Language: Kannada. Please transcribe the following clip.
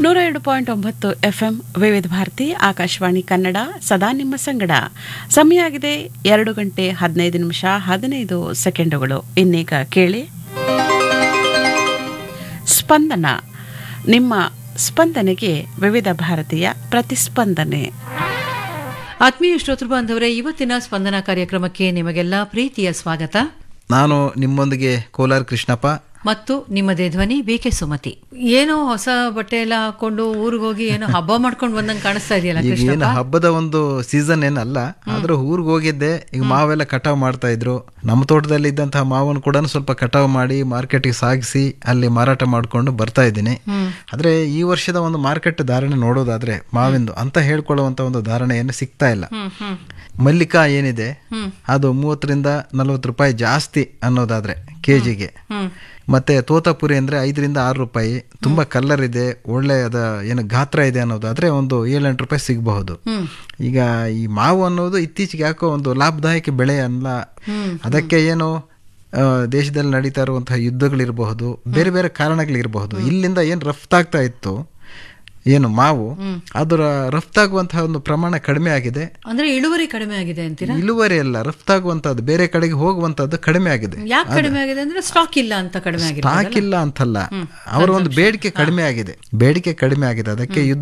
ನೂರ ಎರಡು ಪಾಯಿಂಟ್ ಒಂಬತ್ತು ಎಫ್ಎಂ ವಿವಿಧ ಭಾರತಿ ಆಕಾಶವಾಣಿ ಕನ್ನಡ ಸದಾ ನಿಮ್ಮ ಸಂಗಡ ಸಮಯ ಆಗಿದೆ ಎರಡು ಗಂಟೆ ಹದಿನೈದು ನಿಮಿಷ ಹದಿನೈದು ಸೆಕೆಂಡುಗಳು ಇನ್ನೀಗ ಕೇಳಿ ಸ್ಪಂದನ ನಿಮ್ಮ ಸ್ಪಂದನೆಗೆ ವಿವಿಧ ಭಾರತೀಯ ಪ್ರತಿಸ್ಪಂದನೆ ಆತ್ಮೀಯ ಶ್ರೋತೃ ಬಾಂಧವರೇ ಇವತ್ತಿನ ಸ್ಪಂದನ ಕಾರ್ಯಕ್ರಮಕ್ಕೆ ನಿಮಗೆಲ್ಲ ಪ್ರೀತಿಯ ಸ್ವಾಗತ ನಾನು ನಿಮ್ಮೊಂದಿಗೆ ಕೋಲಾರ ಕೃಷ್ಣಪ್ಪ ಮತ್ತು ನಿಮ್ಮದೇ ಧ್ವನಿ ಬಿಕೆ ಸುಮತಿ ಏನೋ ಹೊಸ ಬಟ್ಟೆ ಎಲ್ಲ ಹಾಕೊಂಡು ಊರಿಗೆ ಹೋಗಿ ಏನೋ ಹಬ್ಬ ಮಾಡ್ಕೊಂಡು ಬಂದಂಗೆ ಕಾಣಿಸ್ತಾ ಇದೆಯಲ್ಲ ಈಗ ಏನು ಕೃಷ್ಣಪ್ಪ ಹಬ್ಬದ ಒಂದು ಸೀಸನ್ ಏನಲ್ಲ ಆದ್ರೆ ಊರಿಗೆ ಹೋಗಿದ್ದೆ ಈಗ ಮಾವೆಲ್ಲ ಕಟಾವ್ ಮಾಡ್ತಾ ಇದ್ರು ನಮ್ಮ ತೋಟದಲ್ಲಿ ಇದ್ದಂತಹ ಮಾವನ್ನು ಕೂಡ ಸ್ವಲ್ಪ ಕಟಾವ್ ಮಾಡಿ ಮಾರ್ಕೆಟ್ಗೆ ಸಾಗಿಸಿ ಅಲ್ಲಿ ಮಾರಾಟ ಮಾಡ್ಕೊಂಡು ಬರ್ತಾ ಇದ್ದೀನಿ ಆದ್ರೆ ಈ ವರ್ಷದ ಒಂದು ಮಾರ್ಕೆಟ್ ಧಾರಣೆ ನೋಡೋದಾದ್ರೆ ಮಾವಿಂದು ಅಂತ ಹೇಳ್ಕೊಳ್ಳುವಂತ ಒಂದು ಧಾರಣೆ ಏನು ಸಿಗ್ತಾ ಇಲ್ಲ ಹ್ಮ್ ಹ್ಮ್ ಮಲ್ಲಿಕಾ ಏನಿದೆ ಅದು ಮೂವತ್ತರಿಂದ ನಲವತ್ತು ರೂಪಾಯಿ ಜಾಸ್ತಿ ಅನ್ನೋದಾದ್ರೆ ಕೆಜಿಗೆ ಹ್ಮ್ ಮತ್ತೆ ತೋತಾಪುರಿ ಅಂದ್ರೆ ಐದರಿಂದ ಆರು ರೂಪಾಯಿ ತುಂಬಾ ಕಲರ್ ಇದೆ ಒಳ್ಳೆಯದ ಏನು ಗಾತ್ರ ಇದೆ ಅನ್ನೋದಾದ್ರೆ ಒಂದು ಏಳೆಂಟು ರೂಪಾಯಿ ಸಿಗಬಹುದು ಈಗ ಈ ಮಾವು ಅನ್ನೋದು ಇತ್ತೀಚೆಗೆ ಯಾಕೋ ಒಂದು ಲಾಭದಾಯಕ ಬೆಳೆ ಅಲ್ಲ ಅದಕ್ಕೆ ಏನು ಆ, ದೇಶದಲ್ಲಿ ನಡೀತಾ ಇರುವಂತಹ ಯುದ್ಧಗಳಿರಬಹುದು ಬೇರೆ ಬೇರೆ ಕಾರಣಗಳಿರಬಹುದು ಇಲ್ಲಿಂದ ಏನು ರಫ್ತಾಗ್ತಾ ಇತ್ತು ಏನು ಮಾವು ಅದರ ರಫ್ತಾಗುವಂತಹ ಒಂದು ಪ್ರಮಾಣ ಕಡಿಮೆ ಆಗಿದೆ ಅಂದ್ರೆ ಇಳುವರಿ ಕಡಿಮೆ ಆಗಿದೆ ಅಂತೀರಾ ಇಳುವರಿ ಅಲ್ಲ ರಫ್ತಾಗುವಂತದ್ದು ಬೇರೆ ಕಡೆಗೆ ಹೋಗುವಂತದ್ದು ಕಡಿಮೆ ಆಗಿದೆ ಯಾಕೆ ಕಡಿಮೆ ಆಗಿದೆ ಅಂದ್ರೆ ಸ್ಟಾಕ್ ಇಲ್ಲ ಅಂತ ಕಡಿಮೆ ಆಗಿದೆ ಸ್ಟಾಕ್ ಇಲ್ಲ ಅಂತಲ್ಲ ಅವರ ಒಂದು ಬೇಡಿಕೆ ಕಡಿಮೆ ಆಗಿದೆ ಬೇಡಿಕೆ ಕಡಿಮೆ ಆಗಿದೆ ಅದಕ್ಕೆ ಯುದ್ಧ